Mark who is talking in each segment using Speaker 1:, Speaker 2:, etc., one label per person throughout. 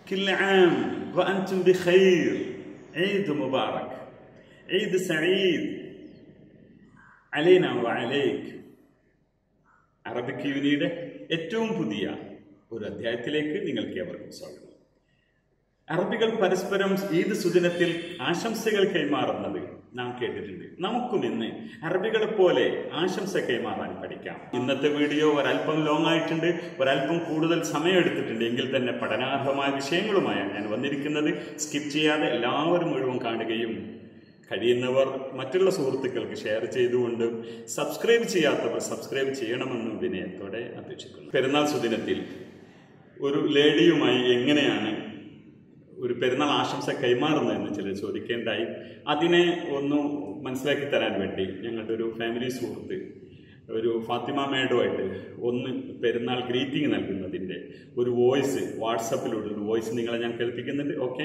Speaker 1: كل عام وأنتم بخير عيد مبارك عيد سعيد علينا وعليك Arabic യൂണിയുടെ ഏറ്റവും പുതിയ ഒരു അധ്യായത്തിലേക്ക് നിങ്ങൾക്ക് ഏവർക്കും സ്വാഗതം അറബികൾ പരസ്പരം ഈദ് സുദിനത്തിൽ ആശംസകൾ കൈമാറുന്നത് നാം കേട്ടിട്ടുണ്ട് നമുക്കും ഇന്ന് അറബികളെ പോലെ ആശംസ കൈമാറാൻ പഠിക്കാം ഇന്നത്തെ വീഡിയോ ഒരല്പം ലോങ് ആയിട്ടുണ്ട് ഒരല്പം കൂടുതൽ സമയം എടുത്തിട്ടുണ്ട് എങ്കിൽ തന്നെ പഠനാർഹമായ വിഷയങ്ങളുമായാണ് ഞാൻ വന്നിരിക്കുന്നത് സ്കിപ്പ് ചെയ്യാതെ എല്ലാവരും മുഴുവൻ കാണുകയും കഴിയുന്നവർ മറ്റുള്ള സുഹൃത്തുക്കൾക്ക് ഷെയർ ചെയ്തുകൊണ്ട് സബ്സ്ക്രൈബ് ചെയ്യാത്തവർ സബ്സ്ക്രൈബ് ചെയ്യണമെന്നും വിനയത്തോടെ അപേക്ഷിക്കുന്നു പെരുന്നാൾ സുദിനത്തിൽ ഒരു ലേഡിയുമായി എങ്ങനെയാണ് ഒരു പെരുന്നാൾ ആശംസ കൈമാറുന്നതെന്ന് ചിലർ ചോദിക്കേണ്ടായി അതിനെ ഒന്ന് മനസ്സിലാക്കി തരാൻ വേണ്ടി ഞങ്ങളുടെ ഒരു ഫാമിലി സുഹൃത്ത് ഒരു ഫാത്തിമ മേഡുമായിട്ട് ഒന്ന് പെരുന്നാൾ ഗ്രീറ്റിംഗ് നൽകുന്നതിൻ്റെ ഒരു വോയിസ് വാട്സപ്പിലൂടെ ഒരു വോയിസ് നിങ്ങളെ ഞാൻ കേൾപ്പിക്കുന്നുണ്ട് ഓക്കെ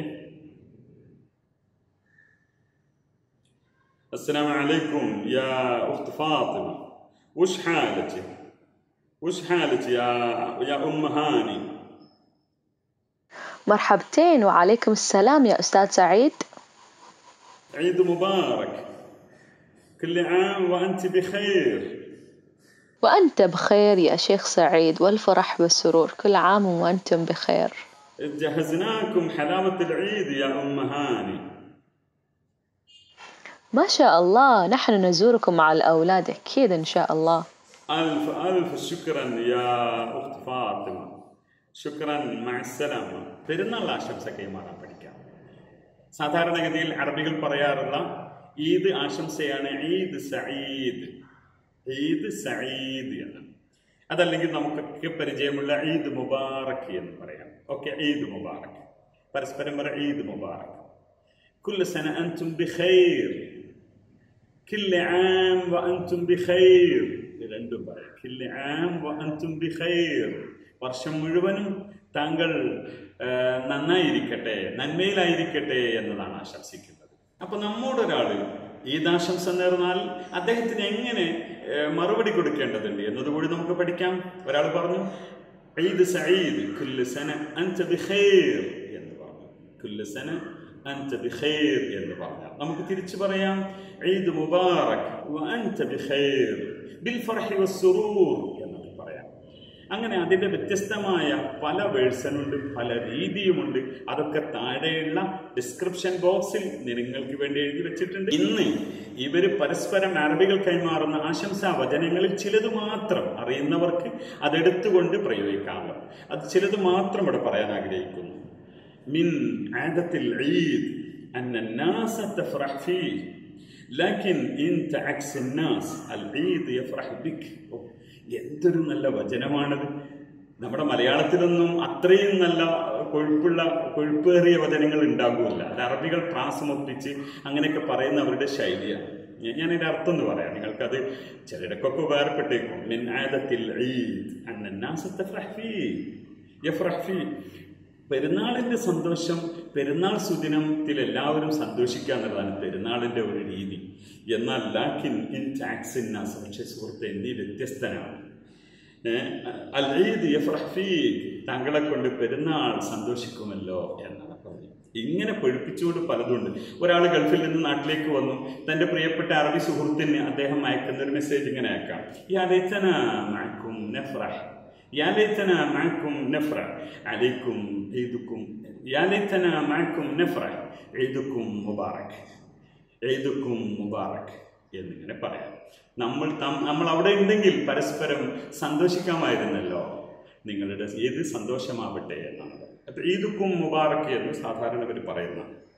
Speaker 1: السلام عليكم يا أخت فاطمة وش حالك وش حالك يا يا أم هاني
Speaker 2: مرحبتين وعليكم السلام يا أستاذ سعيد
Speaker 1: عيد مبارك كل عام وأنت بخير
Speaker 2: وأنت بخير يا شيخ سعيد والفرح والسرور كل عام وأنتم بخير
Speaker 1: جهزناكم حلاوة العيد يا أم هاني
Speaker 2: ما شاء الله نحن نزوركم مع الأولاد أكيد إن شاء الله
Speaker 1: ألف ألف شكرا يا أخت فاطمة شكرا مع السلامة പെരുന്നാൾ ആശംസ കൈമാറാൻ പഠിക്കാം സാധാരണഗതിയിൽ അറബികൾ പറയാറുള്ള ഈദ് ആശംസയാണ് ഈദ് സഈദ് ഈദ് സഈദ് എന്ന് അതല്ലെങ്കിൽ നമുക്കൊക്കെ പരിചയമുള്ള ഈദ് മുബാറക് എന്ന് പറയാം ഓക്കെ ഈദ് മുബാറക് പരസ്പരം പറ ഈദ് മുബാറക് كل سنة أنتم بخير كل عام وأنتم بخير രണ്ടും പറയാം كل عام وأنتم بخير വർഷം മുഴുവനും താങ്കൾ ആ, നന്നായിരിക്കട്ടെ നന്മയിലായിരിക്കട്ടെ എന്നതാണ് ആശംസിക്കുന്നത് അപ്പൊ നമ്മോടൊരാള് ഈദാശംസ നേർന്നാൽ അദ്ദേഹത്തിന് എങ്ങനെ ആ, മറുപടി കൊടുക്കേണ്ടതുണ്ട് എന്നതുകൂടി നമുക്ക് പഠിക്കാം ഒരാൾ പറഞ്ഞു ഈദ് സഈദ് കുല്ല് സന അൻത ബിഖൈർ എന്ന് പറഞ്ഞു കുല്ല് സന അൻത ബിഖൈർ എന്ന് പറഞ്ഞാൽ നമുക്ക് തിരിച്ചു പറയാം ഈദ് മുബാറക് വ അൻത ബിഖൈർ ബിൽ ഫർഹി വസ്സുറൂർ എന്നൊക്കെ പറയാം അങ്ങനെ അതിൻ്റെ വ്യത്യസ്തമായ പല വേഴ്സണുണ്ട് പല രീതിയുമുണ്ട് അതൊക്കെ താഴെയുള്ള ഡിസ്ക്രിപ്ഷൻ ബോക്സിൽ നിങ്ങൾക്ക് വേണ്ടി എഴുതി വെച്ചിട്ടുണ്ട് ഇന്ന് ഇവർ പരസ്പരം അറബികൾ കൈമാറുന്ന ആശംസാ വചനങ്ങളിൽ ചിലത് മാത്രം അറിയുന്നവർക്ക് അതെടുത്തുകൊണ്ട് പ്രയോഗിക്കാമല്ലോ അത് ചിലത് മാത്രം ഇവിടെ പറയാൻ ആഗ്രഹിക്കുന്നു من عادة العيد أن الناس تفرح فيه لكن أنت عكس الناس العيد يفرح بك എന്തൊരു നല്ല വചനമാണത് നമ്മുടെ മലയാളത്തിലൊന്നും അത്രയും നല്ല കൊഴുപ്പുള്ള കൊഴുപ്പേറിയ വചനങ്ങൾ ഉണ്ടാകില്ല അത് അറബികൾ പ്രാസമൊപ്പിച്ച് അങ്ങനെയൊക്കെ പറയുന്ന അവരുടെ ശൈലിയാണ് ഞാൻ- ഞാൻ ഇതിന്റെ അർത്ഥം എന്ന് പറയാം നിങ്ങൾക്കത് ചിലരൊക്കെ ഉപകാരപ്പെട്ടേക്കും മിൻ ആദത്തിൽ ഈദ് അന്നന്നാസ തഫ്രഹ് ഫീ യഫ്രഹ് ഫീ പെരുന്നാളിന്റെ സന്തോഷം പെരുന്നാൾ സുദിനത്തിൽ എല്ലാവരും സന്തോഷിക്കുക എന്നുള്ളതാണ് പെരുന്നാളിന്റെ ഒരു രീതി എന്നാൽ ലാക്കിൻ ഇൻ ടാക്സിന്നാസ് പക്ഷേ സുഹൃത്തെ നീ വ്യത്യസ്തനാണ് ഏഹ്, അൽ ഈദ് യഫ്രഹ് ഫീക് താങ്കളെ കൊണ്ട് പെരുന്നാൾ സന്തോഷിക്കുമല്ലോ എന്നാണ് പറഞ്ഞത് ഇങ്ങനെ പൊഴിപ്പിച്ചുകൊണ്ട് പലതുണ്ട് ഒരാൾ ഗൾഫിൽ നിന്ന് നാട്ടിലേക്ക് വന്നു തന്റെ പ്രിയപ്പെട്ട അറബി സുഹൃത്തിന് അദ്ദേഹം അയക്കുന്ന ഒരു മെസ്സേജ് ഇങ്ങനെ അയക്കാം യാ ലൈതന മഅക്കും നഫ്രഹ് يا ليتنا معكم نفرح عليكم عيدكم يا ليتنا معكم نفرح عيدكم مبارك عيدكم مبارك എന്നിങ്ങനെ പറയാം നമ്മൾ തം- നമ്മൾ അവിടെ ഉണ്ടെങ്കിൽ പരസ്പരം സന്തോഷിക്കാമായിരുന്നല്ലോ നിങ്ങളുടെ ഏത് സന്തോഷമാവട്ടെ എന്നാണ് അപ്പൊ ഈദുക്കും മുബാറക്ക് എന്ന് സാധാരണ അവർ പറയുന്ന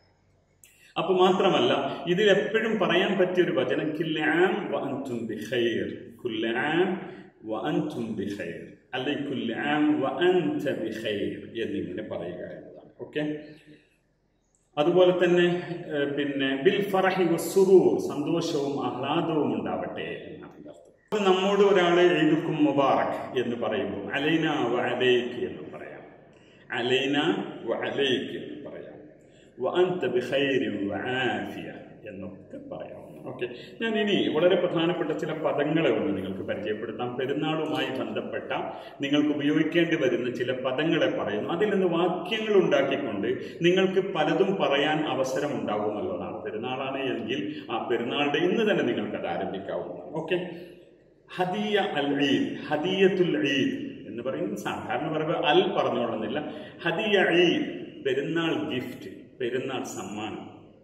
Speaker 1: അപ്പൊ മാത്രമല്ല ഇതിൽ എപ്പോഴും പറയാൻ പറ്റിയ ഒരു വചനം കില്ലാം വഅൻതും ബിഖൈർ കുല്ലാം വഅൻതും ബിഖൈർ അല്ലെങ്കിൽ കുല്ലാം വഅൻത ബിഖൈർ എന്നിങ്ങനെ പറയുക എന്നതാണ് ഓക്കെ അതുപോലെ തന്നെ ഏഹ്, പിന്നെ ബിൽ ഫറഹി വസ്സുറൂർ സന്തോഷവും ആഹ്ലാദവും ഉണ്ടാവട്ടെ എന്നാണ് ഇതിന്റെ അർത്ഥം അപ്പോൾ നമ്മോട് ഒരാൾ എഴുതുക്കും മുബാറക് എന്ന് പറയുമ്പോൾ അലൈന വ അലൈക്ക് എന്ന് പറയാം അലൈന വ അലൈക്ക് എന്ന് പറയാം വ അൻത ബിഖൈരി വ ആഫിയ എന്നൊക്കെ പറയാവുന്നു ഓക്കെ ഞാൻ ഇനി വളരെ പ്രധാനപ്പെട്ട ചില പദങ്ങളെ ഒന്ന് നിങ്ങൾക്ക് പരിചയപ്പെടുത്താം പെരുന്നാളുമായി ബന്ധപ്പെട്ട നിങ്ങൾക്ക് ഉപയോഗിക്കേണ്ടി വരുന്ന ചില പദങ്ങളെ പറയുന്നു അതിൽ നിന്ന് വാക്യങ്ങൾ ഉണ്ടാക്കിക്കൊണ്ട് നിങ്ങൾക്ക് പലതും പറയാൻ അവസരം ഉണ്ടാകുമല്ലോ നാളെ പെരുന്നാളാണ് എങ്കിൽ ആ പെരുന്നാളുടെ ഇന്ന് തന്നെ നിങ്ങൾക്ക് അത് ആരംഭിക്കാവുന്നതാണ് ഓക്കെ ഹദിയ അൽ ഈദ് ഹദിയത്തുൽ ഈദ് എന്ന് പറയുന്നത് സാധാരണ പറയുമ്പോൾ അൽ പറഞ്ഞോളുന്നില്ല ഹദിയ ഈദ് പെരുന്നാൾ ഗിഫ്റ്റ് പെരുന്നാൾ സമ്മാനം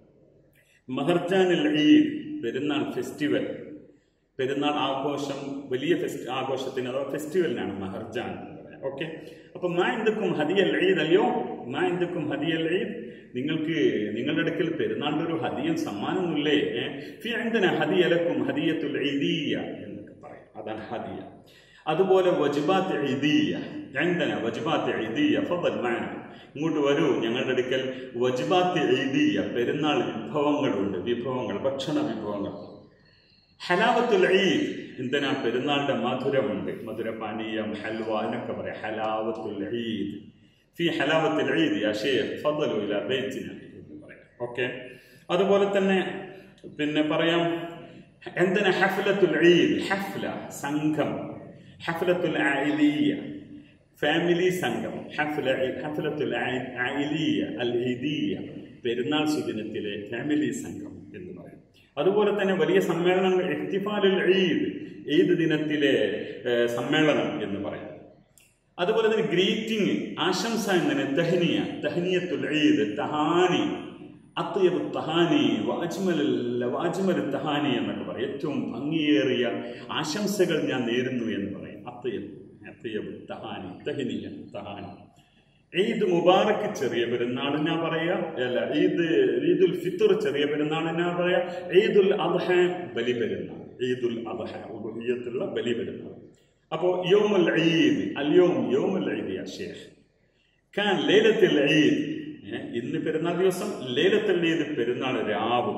Speaker 1: മഹർജാനിൽ ഈദ് പെരുന്നാൾ ഫെസ്റ്റിവൽ പെരുന്നാൾ ആഘോഷം വലിയ ഫെസ്റ്റ് ആഘോഷത്തിന് അഥവാ ഫെസ്റ്റിവലിനാണ് മഹർജാൻ എന്ന് പറയാം ഓക്കെ അപ്പൊ മാ എന്തൊക്കും ഹദിയൽ ഈദ് അല്ലയോ മാ എന്തൊക്കും ഹദിയൽ ഈദ് നിങ്ങൾക്ക് നിങ്ങളുടെ അടുക്കൽ പെരുന്നാളിന്റെ ഒരു ഹദിയും സമ്മാനമൊന്നുമില്ലേ ഫി എന്തിനാ ഹദിയലക്കും ഹദിയത്തുൽ ഈദീയ എന്നൊക്കെ പറയും അതാണ് ഹദിയ അതുപോലെ വജ്ബാത്ത് ഈദീയ എന്തിനാ വജ്ബാത്ത് ഈദീയ ഫضل معنا ഇങ്ങോട്ട് വരൂ ഞങ്ങളുടെ അടുക്കൽ വജ്ബാത്ത് ഈദീയ പെരുന്നാൾ വിഭവങ്ങളുണ്ട് വിഭവങ്ങൾ ഭക്ഷണ വിഭവങ്ങൾ ഹലാവത്തുൽ ഈദ് എന്തിനാ പെരുന്നാളിന്റെ മധുരമുണ്ട് മധുരപാനീയം ഹൽവ എന്നൊക്കെ പറയാം ഹലാവത്തുൽ ഈദ് ഫി ഹലാവത്തുൽ ഈദ് യാ ഷേഖ് ഫضلوا ഇലാ ബൈത്തിന എന്ന് പറയാം ഓക്കെ അതുപോലെ തന്നെ പിന്നെ പറയാം എന്തിനാ ഹഫ്ലത്തുൽ ഈദ് ഹഫ്ല സംഘം ഹഫ്ലത്തുൽ ആയിലിയ ഫാമിലി സംഘം ഹഫ്ല ഹഫ്ലത്തുൽ ആയിലിയ അൽ ഈദിയ പെരുന്നാൾ സുദിനത്തിലെ ഫാമിലി സംഘം എന്ന് പറയും അതുപോലെ തന്നെ വലിയ സമ്മേളനങ്ങൾ ഇഹ്തിഫാലുൽ ഈദ് ഈദ് ദിനത്തിലെ ഏഹ്, സമ്മേളനം എന്ന് പറയും അതുപോലെ തന്നെ ഗ്രീറ്റിംഗ് ആശംസ എന്നതിന് തഹനിയ തഹനിയത്തുൽ ഈദ് തഹാനി അത്യബ് തഹാനി വാജ്മൽ വാജ്മൽ തഹാനി എന്നൊക്കെ പറയും ഏറ്റവും ഭംഗിയേറിയ ആശംസകൾ ഞാൻ നേരുന്നു എന്ന് പറയും അത്യബ് അത്യബ് തഹാനി തഹനിയ തഹാനി ഈദ് മുബാറക്ക് ചെറിയ പെരുന്നാളിനാ പറയാ അല്ല ഈദ് ഈദുൽ ഫിത്തർ ചെറിയ പെരുന്നാളിനാ പറയാ ഈദുൽ അദ്ഹ ബലി പെരുന്നാൾ ഈദുൽ അദ്ഹ ഉബഹിയത്തുള്ള ബലി പെരുന്നാൾ അപ്പോ യോമുൽ ഈദ് അൽയോം യോമുൽ ഈദ് യാ ഷേഖ് കാൻ ലേലത്തിൽ ഈദ് ഏ, ഇന്ന് പെരുന്നാൾ ദിവസം ലേലത്തിൽ ഈദ് പെരുന്നാൾ രാവും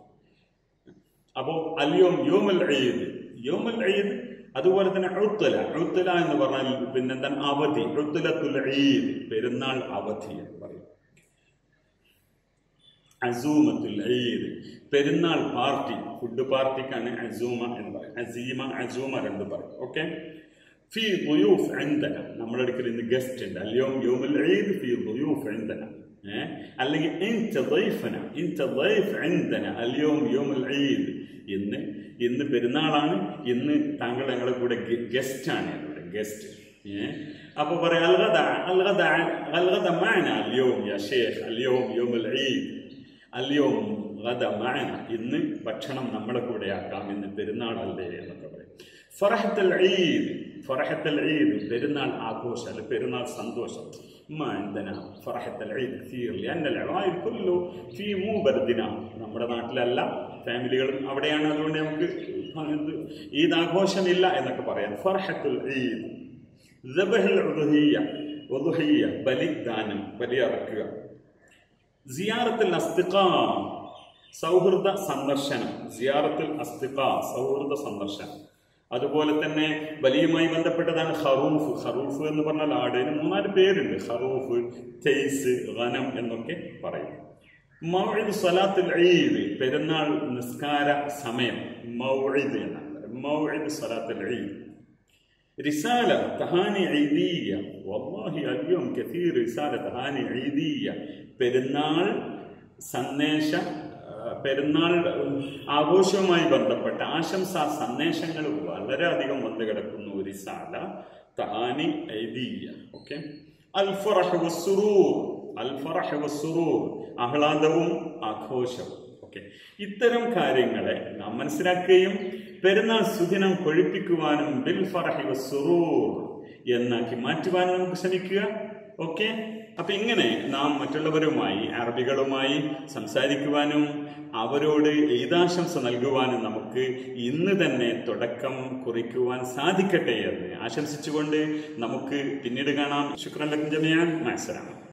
Speaker 1: അപ്പോ അൽയോം യോമുൽ ഈദ് യോമുൽ ഈദ് അതുപോലെ തന്നെ ഉത്തല ഉത്തല എന്ന് പറഞ്ഞാൽ പിന്നെന്താ അവധി ഉത്തലത്തുൽ ഈദ് പെരുന്നാൾ അവധി എന്ന് പറയും അസൂമത്തുൽ ഈദ് പെരുന്നാൾ പാർട്ടി ഫുഡ് പാർട്ടിക്കാണ് അസൂമ എന്ന് പറയും അസീമ അസൂമ രണ്ട് പറയും ഓക്കെ ഫി ദുയൂഫ് عندنا നമ്മുടെ അടുക്കൽ ഇന്ന് ഗസ്റ്റ് ഉണ്ട് അല്ലയോ യോമുൽ ഈദ് ഫി ദുയൂഫ് عندنا ഏ? അല്ലെങ്കിൽ انت ضيفنا انت ضيف عندنا اليوم يوم العيد ഇന്ന് ഇന്ന് പെരുന്നാളാണ് ഇന്ന് താങ്കൾ ഞങ്ങളുടെ കൂടെ ഗസ്റ്റ് ആണ് ഇവിടെ ഗസ്റ്റ് അപ്പൊ പറയാം അൽഗദ അൽഗദ അൽഗദ معنا اليوم يا شيخ اليوم يوم العيد اليوم ഗദ معنا ഇന്ന് ഭക്ഷണം നമ്മുടെ കൂടെ ആക്കാം ഇന്ന് പെരുന്നാളല്ലേ എന്നൊക്കെ പറയും ഫറഹത്തുൽ ഈദ് ഫറഹത്തുൽ ഈദ് പെരുന്നാൾ ആഘോഷം അല്ലെ പെരുന്നാൾ സന്തോഷം ما عندنا فرحة العيد كثير لأن العوائل كله في مو بلدنا നമ്മുടെ നാട്ടിലല്ല ഫാമിലികളും അവിടെയാണ് അതുകൊണ്ട് നമുക്ക് ഇത് ഈദ് ആഘോഷമില്ല എന്നൊക്കെ പറയാം ഫർഹത്തുൽ ഈദ് ദബഹുൽ ഉദ്ഹിയ ഉദ്ഹിയ ബലിദാനം ബലിയറക്കുക സിയാറത്തുൽ അസ്തിഖാ സൗഹൃദ സന്ദർശനം സിയാറത്തുൽ അസ്തിഖാ സൗഹൃദ സന്ദർശനം അതുപോലെ തന്നെ വലിയുമായി ബന്ധപ്പെട്ടതാണ് ഖറൂഫ് ഖറൂഫ് എന്ന് പറഞ്ഞാൽ ആട് ഇതിന് മൂന്നാല് പേരുണ്ട് ഖറൂഫ് തെയ്സ് ഖനം എന്നൊക്കെ പറയും മൗഇദ് സ്വലാത്തുൽ ഈദ് പെരുന്നാൾ നിസ്കാര സമയം മൗഇദ് എന്നാണ് പറയുന്നത്. മൗഇദ് സ്വലാത്തുൽ ഈദ് رسالة تهاني عيدية والله اليوم كثير رسالة تهاني عيدية പെരുന്നാൾ സന്ദേശ ആ, പെരുന്നാൾ ആഘോഷവുമായി ബന്ധപ്പെട്ട ആശംസാ സന്ദേശങ്ങൾ വളരെയധികം വന്നു കിടക്കുന്നു റിസാല തഹാനി ഐദീയ ഓക്കെ അൽ ഫറഹ് വസ്സുറൂർ അൽ ഫറഹ് വസ്സുറൂർ ആഹ്ലാദവും ആഘോഷവും ഓക്കെ ഇത്തരം കാര്യങ്ങളെ നാം മനസ്സിലാക്കുകയും പെരുന്നാൾ സുദിനം കൊഴിപ്പിക്കുവാനും ബിൽ ഫറഹി വസ്സുറൂർ എന്നാക്കി മാറ്റുവാനും നമുക്ക് ശ്രമിക്കുക ഓക്കെ അപ്പൊ ഇങ്ങനെ നാം മറ്റുള്ളവരുമായി അറബികളുമായി സംസാരിക്കുവാനും അവരോട് ഈദാശംസ നൽകുവാനും നമുക്ക് ഇന്ന് തന്നെ തുടക്കം കുറിക്കുവാൻ സാധിക്കട്ടെ എന്ന് ആശംസിച്ചുകൊണ്ട് നമുക്ക് പിന്നീട് കാണാം ശുക്രൻ ലക്കും ജമിയാൻ മാസരാണ്